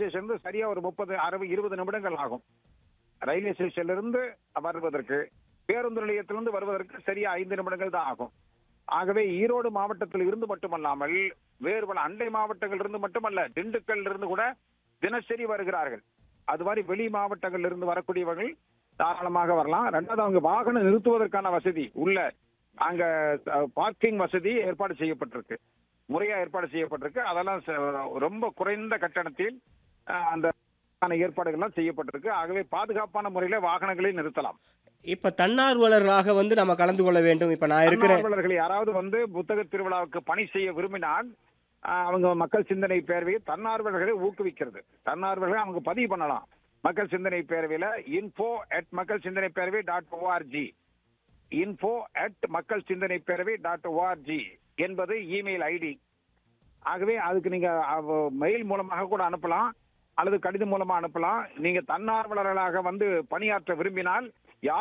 station இருந்து சரியா ஒரு முப்பது அறுபது இருபது நிமிடங்கள் ஆகும் ரயில்வே ஸ்டேஷன்ல இருந்து வருவதற்கு பேருந்து நிலையத்திலிருந்து வருவதற்கு சரியா ஐந்து நிமிடங்கள் தான் ஆகும் ஆகவே ஈரோடு மாவட்டத்தில் இருந்து மட்டுமல்லாமல் வேறு பல அண்டை மாவட்டங்கள் இருந்து மட்டுமல்ல திண்டுக்கல் இருந்து கூட தினசரி வருகிறார்கள் அது மாதிரி வெளி மாவட்டங்கள் இருந்து வரக்கூடியவர்கள் தாராளமாக வரலாம் ரெண்டாவது அவங்க வாகனம் நிறுத்துவதற்கான வசதி உள்ள அங்க பார்க்கிங் வசதி ஏற்பாடு செய்யப்பட்டிருக்கு முறையா ஏற்பாடு செய்யப்பட்டிருக்கு அதெல்லாம் ச- ரொம்ப குறைந்த கட்டணத்தில் அஹ், அந்த ஆன ஏற்பாடுகள்லாம் செய்யப்பட்டிருக்கு ஆகவே பாதுகாப்பான முறையில வாகனங்களை நிறுத்தலாம் இப்ப தன்னார்வலர்களாக வந்து நம்ம கலந்து கொள்ள வேண்டும் இப்ப நான் இருக்கிற தன்னார்வலர்கள் யாராவது வந்து புத்தக திருவிழாவுக்கு பணி செய்ய விரும்பினால் ஆஹ், அவங்க மக்கள் சிந்தனை பேரவையை தன்னார்வலர்களை ஊக்குவிக்கிறது தன்னார்வலர்களை அவங்க பதிவு பண்ணலாம் மக்கள் சிந்தனை பேரவையில info at Makkal Sinthanai Peravai dot O R G info at Makkal Sinthanai Peravai dot O R G என்பது இமெயில் ஐடி ஆகவே அதுக்கு நீங்க மெயில் மூலமாக கூட அனுப்பலாம் அல்லது கடிதம் மூலமா அனுப்பலாம் நீங்க தன்னார்வலர்களாக வந்து பணியாற்ற விரும்பினால் யார்